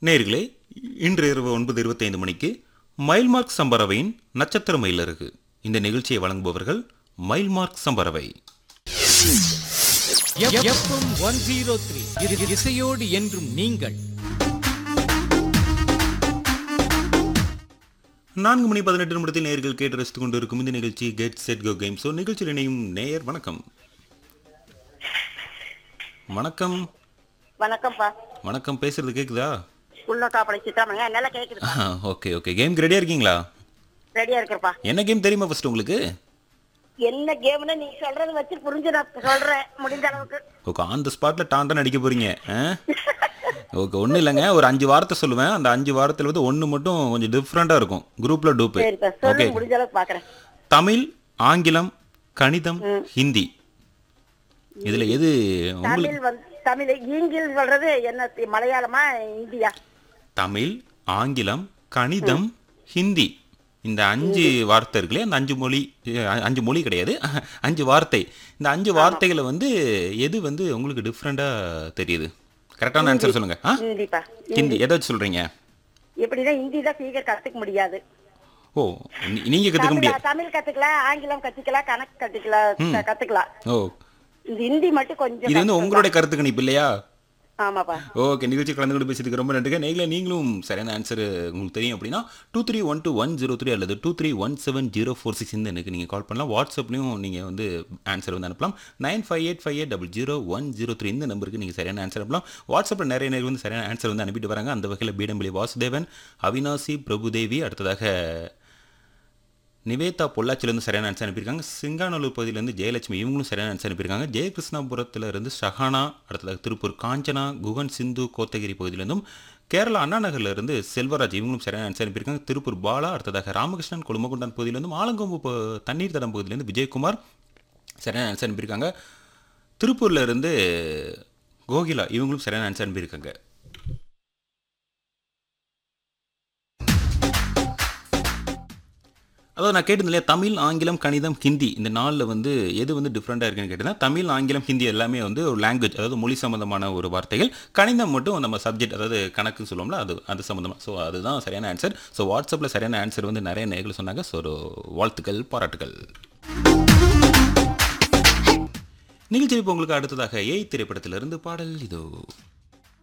நேர்களே இன்று இரவு ஒன்பது இருபத்தைந்து மணிக்கு மைல்மார்க் சம்பரவையின் நட்சத்திர மயிலருகு இந்த நிகழ்ச்சியை வழங்குபவர்கள் மைல்மார்க் சம்பரவை எஃப்எம் ஒன் ஜீரோ த்ரீ இசையோடு என்றும் நீங்கள் நான்கு மணி பதினெட்டு நிமிடத்தில் நேர்கள் கேட்டு ரசித்துக் கொண்டிருக்கும் இந்த நிகழ்ச்சி get set go game show நிகழ்ச்சியில் இணையும் நேயர் வணக்கம் வணக்கம் வணக்கம்ப்பா வணக்கம் பேசுறது கேக்குதா உள்ளக்காப்படை சித்தாமணியா நல்லா கேக்குது ஓகே ஓகே கேம்க்கு ரெடியா இருக்கீங்களா ரெடியா இருக்கிறப்பா என்ன கேம் தெரியுமா ஃபர்ஸ்ட் உங்களுக்கு என்ன கேம்னு நீ சொல்றத வச்சு புரிஞ்சு நான் சொல்றேன் முடிஞ்ச அளவுக்கு ஓகே ஆன் த ஸ்பாட்ல டாண்டா நடிக்க போறீங்க ஓகே ஒன்றும் இல்லைங்க ஒரு அஞ்சு வாரத்தை சொல்லுவேன் அந்த அஞ்சு வாரத்தில் வந்து ஒன்று மட்டும் கொஞ்சம் டிஃப்ரெண்ட்டாக இருக்கும் குரூப்பில் டூப்பு சரிப்பா ஓகே சொல்லு முடிஞ்ச அளவுக்கு பாக்குறேன் தமிழ் ஆங்கிலம் கணிதம் ஹிந்தி இதில் எது உங்களுக்கு தமிழ் வந்து தமிழ் ஈங்கில் சொல்றது என்ன தி- மலையாளமா இந்தியா தமிழ் ஆங்கிலம் கணிதம் ஹிந்தி இந்த அஞ்சு வார்த்தை இருக்குல்லையே அந்த அஞ்சு மொழி அஹ், அஞ்சு மொழி கிடையாது அஞ்சு வார்த்தை இந்த அஞ்சு வார்த்தைகளை வந்து எது வந்து உங்களுக்கு டிஃப்ரெண்ட்டாக தெரியுது கரெக்டான ஆன்சர் சொல்லுங்க ஆ ஹிந்திப்பா ஹிந்தி எதை வச்சு சொல்றீங்க எப்படின்னா ஹிந்தி தான் சீக்கிரம் கத்துக்க முடியாது ஓ நீ- நீங்க கத்துக்க தமிழ் முடியாது தமிழ் கத்துக்கலாம் ஆங்கிலம் கத்துக்கலாம் கணக்கு கத்துக்கலாம் க- கத்துக்கலாம் ஓ இந்த ஹிந்தி மட்டும் கொஞ்சம் இது வந்து கஷ்டம் உங்களுடைய கருத்து கணிப்பு இல்லையா தான். ஆமாப்பா ஓகே நிகழ்ச்சி கலந்து கொண்டு பேசியதுக்கு ரொம்ப நன்றிங்க நீங்களே நீங்களும் சரியான ஆன்சர் உங்களுக்கு தெரியும் அப்படின்னா two three one two one zero three அல்லது two three one seven zero four six இந்த எனக்கு நீங்கள் கால் பண்ணலாம் வாட்ஸ்அப்லையும் நீங்கள் வந்து ஆன்சர் வந்து அனுப்பலாம் nine five eight five eight double zero one zero three இந்த நம்பருக்கு நீங்கள் சரியான ஆன்சர் அனுப்பலாம் வாட்ஸ்அப்பில் நிறைய நேரம் வந்து சரியான ஆன்சர் வந்து அனுப்பிட்டு வராங்க அந்த வகையில் பீடம்பள்ளி வாசுதேவன் அவினாசி பிரபுதேவி அடுத்ததாக நிவேதா பொள்ளாச்சிலேருந்து சரியான ஆன்சர் அனுப்பியிருக்காங்க சிங்காநல்லூர் பகுதியிலேருந்து ஜெயலட்சுமி இவங்களும் சரியான ஆன்சர் அனுப்பியிருக்காங்க ஜெயகிருஷ்ணாபுரத்தில் இருந்து ஷஹானா அடுத்ததாக திருப்பூர் காஞ்சனா குகன் சிந்து கோத்தகிரி பகுதியிலேருந்தும் கேரளா அண்ணா நகர்ல இருந்து செல்வராஜ் இவங்களும் சரியான ஆன்சர் அனுப்பியிருக்காங்க திருப்பூர் பாலா அடுத்ததாக ராமகிருஷ்ணன் கொழுமகுண்டான் பகுதியிலேருந்தும் ஆலங்கொம்பு ப- தண்ணீர் தடம் பகுதியிலேருந்து விஜயகுமார் சரியான ஆன்சர் அனுப்பியிருக்காங்க திருப்பூர்ல இருந்து கோகிலா இவங்களும் சரியான ஆன்சர் அனுப்பியிருக்காங்க அதாவது நான் கேட்டது இல்லையா தமிழ் ஆங்கிலம் கணிதம் ஹிந்தி இந்த நாளில் வந்து எது வந்து டிஃப்ரெண்ட்டாக இருக்குன்னு கேட்டீங்கன்னா தமிழ் ஆங்கிலம் ஹிந்தி எல்லாமே வந்து ஒரு லாங்குவேஜ் அதாவது மொழி சம்மந்தமான ஒரு வார்த்தைகள் கணிதம் மட்டும் நம்ம சப்ஜெக்ட் அதாவது கணக்கு சொல்லுவோம்ல அது அது சம்மந்தமாக ஸோ அதுதான் சரியான ஆன்சர் ஸோ வாட்ஸ்அப்பில் சரியான ஆன்சர் வந்து நிறைய நேர்கள் சொன்னாங்க ஸோ ஒரு வாழ்த்துக்கள் பாராட்டுகள் நிகழ்ச்சி இப்போ உங்களுக்கு அடுத்ததாக ஏய் திரைப்படத்திலிருந்து பாடல் இதோ